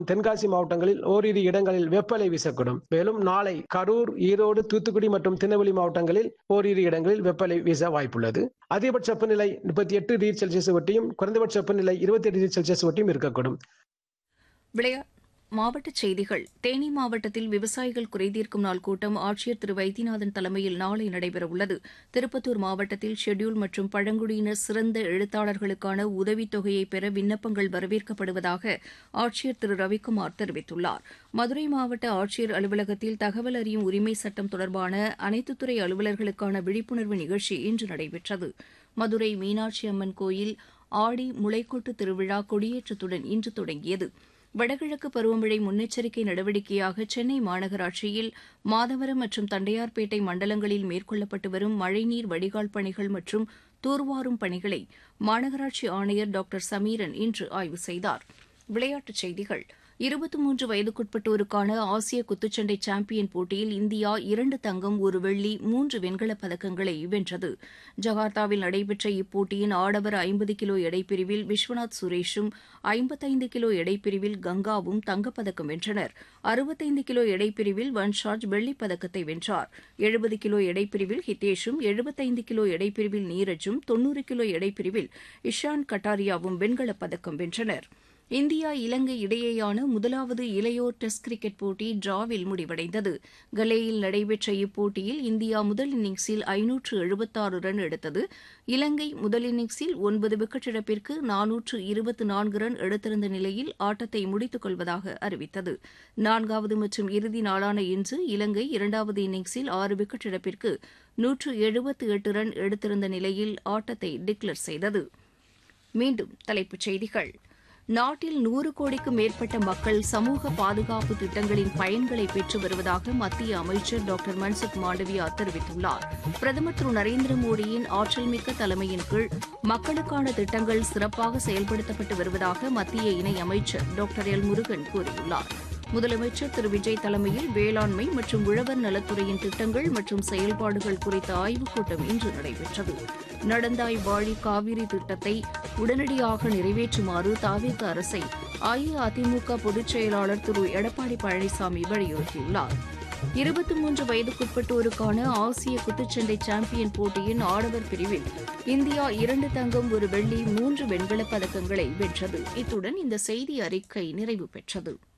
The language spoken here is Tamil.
தென்காசி மாவட்டங்களில் ஓரிரு இடங்களில் வெப்பலை வீசக்கூடும் மேலும் நாளை கரூர் ஈரோடு தூத்துக்குடி மற்றும் திருநெல்வேலி மாவட்டங்களில் ஓரிரு இடங்களில் வெப்பலை வீச வாய்ப்புள்ளது அதிகபட்ச வெப்பநிலை முப்பத்தி எட்டு டிகிரி செல்சியஸ் ஒட்டியும் குறைந்தபட்ச வெப்பநிலை இருபத்தி எட்டு டிகிரி செல்சியஸ் ஒட்டியும் இருக்கக்கூடும் விளையா மாவட்டச் செய்திகள் தேனி மாவட்டத்தில் விவசாயிகள் குறைதீர்க்கும் நாள் கூட்டம் ஆட்சியர் திரு வைத்தியநாதன் தலைமையில் நாளை நடைபெறவுள்ளது திருப்பத்தூர் மாவட்டத்தில் ஷெட்யூல் மற்றும் பழங்குடியினர் சிறந்த எழுத்தாளர்களுக்கான உதவித்தொகையை பெற விண்ணப்பங்கள் வரவேற்கப்படுவதாக ஆட்சியர் திரு ரவிக்குமார் தெரிவித்துள்ளார் மதுரை மாவட்ட ஆட்சியர் அலுவலகத்தில் தகவல் அறியும் உரிமை சட்டம் தொடர்பான அனைத்து துறை அலுவலர்களுக்கான விழிப்புணர்வு நிகழ்ச்சி இன்று நடைபெற்றது மதுரை மீனாட்சி அம்மன் கோயில் ஆடி முளைக்கொட்டு திருவிழா கொடியேற்றத்துடன் இன்று தொடங்கியது வடகிழக்கு பருவமழை முன்னெச்சரிக்கை நடவடிக்கையாக சென்னை மாநகராட்சியில் மாதவரம் மற்றும் தண்டையார்பேட்டை மண்டலங்களில் மேற்கொள்ளப்பட்டு வரும் மழைநீர் வடிகால் பணிகள் மற்றும் தூர்வாரும் பணிகளை மாநகராட்சி ஆணையர் டாக்டர் சமீரன் இன்று ஆய்வு செய்தார் விளையாட்டுச் செய்திகள் இருபத்தி மூன்று வயதுக்குட்பட்டோருக்கான ஆசிய குத்துச்சண்டை சாம்பியன் போட்டியில் இந்தியா இரண்டு தங்கம் ஒரு வெள்ளி மூன்று வெண்கலப் பதக்கங்களை வென்றது ஜகார்த்தாவில் நடைபெற்ற இப்போட்டியின் ஆடவர் ஐம்பது கிலோ எடைப்பிரிவில் விஸ்வநாத் சுரேஷும் ஐம்பத்தைந்து கிலோ எடைப்பிரிவில் கங்காவும் தங்கப்பதக்கம் வென்றனர் அறுபத்தைந்து கிலோ எடைப்பிரிவில் வன்ஷாஜ் வெள்ளிப் பதக்கத்தை வென்றார் எழுபது கிலோ எடைப்பிரிவில் ஹிதேஷும் எழுபத்தைந்து கிலோ எடைப்பிரிவில் நீரஜும் தொன்னூறு கிலோ எடைப்பிரிவில் இஷான் கட்டாரியாவும் வெண்கலப் பதக்கம் வென்றனர் இந்தியா இலங்கை இடையேயான முதலாவது இளையோர் டெஸ்ட் கிரிக்கெட் போட்டி டிராவில் முடிவடைந்தது கலேயில் நடைபெற்ற இப்போட்டியில் இந்தியா முதல் இன்னிங்ஸில் ஐநூற்று எழுபத்தாறு ரன் எடுத்தது இலங்கை முதல் இன்னிங்ஸில் ஒன்பது விக்கெட் இழப்பிற்கு நானூற்று இருபத்தி நான்கு ரன் எடுத்திருந்த நிலையில் ஆட்டத்தை முடித்துக் கொள்வதாக அறிவித்தது நான்காவது மற்றும் இறுதி நாளான இன்று இலங்கை இரண்டாவது இன்னிங்ஸில் ஆறு விக்கெட் இழப்பிற்கு நூற்று எழுபத்து எட்டு ரன் எடுத்திருந்த நிலையில் ஆட்டத்தை டிக்ளேர் செய்தது மீண்டும் தலைப்புச் செய்திகள் நாட்டில் நூறு கோடிக்கும் மேற்பட்ட மக்கள் சமூக பாதுகாப்பு திட்டங்களின் பயன்களை பெற்று வருவதாக மத்திய அமைச்சர் டாக்டர் மன்சுக் மாண்டவியா தெரிவித்துள்ளார் பிரதமர் திரு நரேந்திர மோடியின் ஆற்றல்மிக்க தலைமையின் கீழ் மக்களுக்கான திட்டங்கள் சிறப்பாக செயல்படுத்தப்பட்டு வருவதாக மத்திய இணை அமைச்சர் டாக்டர் எல் முருகன் கூறியுள்ளார் முதலமைச்சர் திரு விஜய் தலைமையில் வேளாண்மை மற்றும் உழவர் நலத்துறையின் திட்டங்கள் மற்றும் செயல்பாடுகள் குறித்த ஆய்வுக் கூட்டம் இன்று நடைபெற்றது நடந்தாய் வாழி காவிரி திட்டத்தை உடனடியாக நிறைவேற்றுமாறு தாவேக அரசை அஇஅதிமுக பொதுச் செயலாளர் திரு எடப்பாடி பழனிசாமி வலியுறுத்தியுள்ளார் இருபத்தி மூன்று வயதுக்குட்பட்டோருக்கான ஆசிய குத்துச்சண்டை சாம்பியன் போட்டியின் ஆடவர் பிரிவில் இந்தியா இரண்டு தங்கம் ஒரு வெள்ளி மூன்று வெண்கலப் பதக்கங்களை வென்றது இத்துடன் இந்த செய்தி அறிக்கை நிறைவு பெற்றது